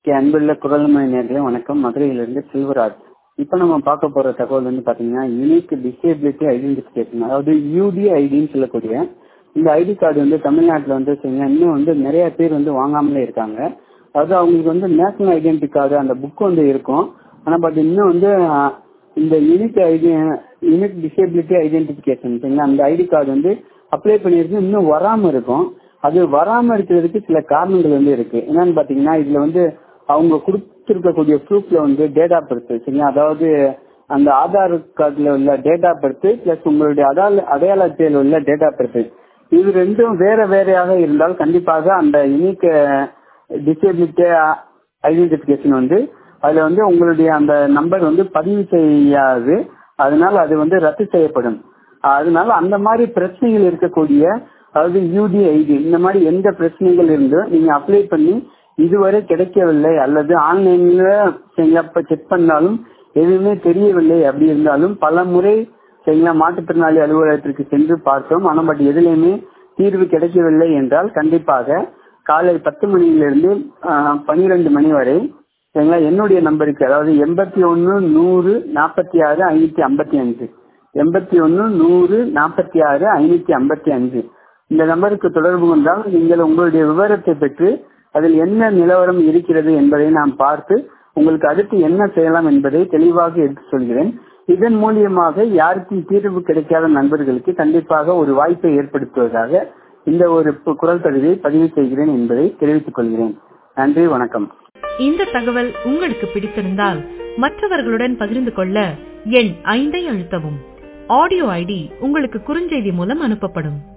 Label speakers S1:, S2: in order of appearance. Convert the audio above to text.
S1: அன்புள்ள குரல்மொழி நேர்களே வணக்கம் மதுரையிலிருந்து செல்வராஜ் இப்போ நம்ம பார்க்க போற தகவல் வந்து பாத்தீங்கன்னா யூனிக் டிசேபிலிட்டி ஐடென்டிஃபிகேஷன் அதாவது யூடிஐடின்னு சொல்லக்கூடிய இந்த ஐடி கார்டு வந்து தமிழ்நாட்டில் வந்து சரிங்களா இன்னும் வந்து நிறைய பேர் வந்து வாங்காமலே இருக்காங்க அதாவது அவங்களுக்கு வந்து நேஷனல் ஐடென்டி கார்டு அந்த புக் வந்து இருக்கும் ஆனா பட் இன்னும் வந்து அஹ், இந்த unique ID unique disability identification சரிங்களா அந்த ஐடி கார்டு வந்து அப்ளை பண்ணியிருக்கு இன்னும் வராம இருக்கும் அது வராம இருக்கிறதுக்கு சில காரணங்கள் வந்து இருக்கு என்னன்னு பாத்தீங்கன்னா இதுல வந்து அவங்க கொடுத்திருக்கக்கூடிய ப்ரூஃப்ல வந்து டேட் ஆஃப் பர்த் சரிங்களா அதாவது அந்த ஆதார் கார்டுல உள்ள டேட் ஆஃப் பர்த் பிளஸ் உங்களுடைய அடையாள அடையாள அட்டையில் உள்ள டேட் ஆஃப் பர்த் இது ரெண்டும் வேற வேறையாக இருந்தால் கண்டிப்பாக அந்த யூனிக் டிசேபிலிட்டி ஐடென்டிபிகேஷன் வந்து அதுல வந்து உங்களுடைய அந்த நம்பர் வந்து பதிவு செய்யாது அதனால அது வந்து ரத்து செய்யப்படும் அதனால அந்த மாதிரி பிரச்சனைகள் இருக்கக்கூடிய அதாவது யூடிஐடி இந்த மாதிரி எந்த பிரச்சனைகள் இருந்தோ நீங்க அப்ளை பண்ணி இதுவரை கிடைக்கவில்லை அல்லது ஆன்லைன்ல செக் பண்ணாலும் எதுவுமே தெரியவில்லை அப்படி இருந்தாலும் பல முறை சரிங்களா மாற்றுத்திறனாளி அலுவலகத்திற்கு சென்று பார்த்தோம் ஆனால் பட் எதுலையுமே தீர்வு கிடைக்கவில்லை என்றால் கண்டிப்பாக காலை பத்து மணியிலிருந்து பனிரெண்டு மணி வரை சரிங்களா என்னுடைய நம்பருக்கு அதாவது எண்பத்தி ஒன்னு நூறு நாற்பத்தி ஆறு ஐநூத்தி ஐம்பத்தி அஞ்சு எண்பத்தி ஒன்னு நூறு நாற்பத்தி ஆறு ஐநூத்தி ஐம்பத்தி அஞ்சு இந்த நம்பருக்கு தொடர்பு கொண்டால் நீங்கள் உங்களுடைய விவரத்தை பெற்று அதில் என்ன நிலவரம் இருக்கிறது என்பதை நாம் பார்த்து உங்களுக்கு அடுத்து என்ன செய்யலாம் என்பதை தெளிவாக எடுத்து சொல்கிறேன் இதன் மூலியமாக யாருக்கும் தீர்வு கிடைக்காத நண்பர்களுக்கு கண்டிப்பாக ஒரு வாய்ப்பை ஏற்படுத்துவதாக இந்த ஒரு பு- குரல் பதிவை பதிவு செய்கிறேன் என்பதை தெரிவித்துக் கொள்கிறேன் நன்றி வணக்கம்
S2: இந்த தகவல் உங்களுக்கு பிடித்திருந்தால் மற்றவர்களுடன் பகிர்ந்து கொள்ள எண் ஐந்தை அழுத்தவும் ஆடியோ ஐடி உங்களுக்கு குறுஞ்செய்தி மூலம் அனுப்பப்படும்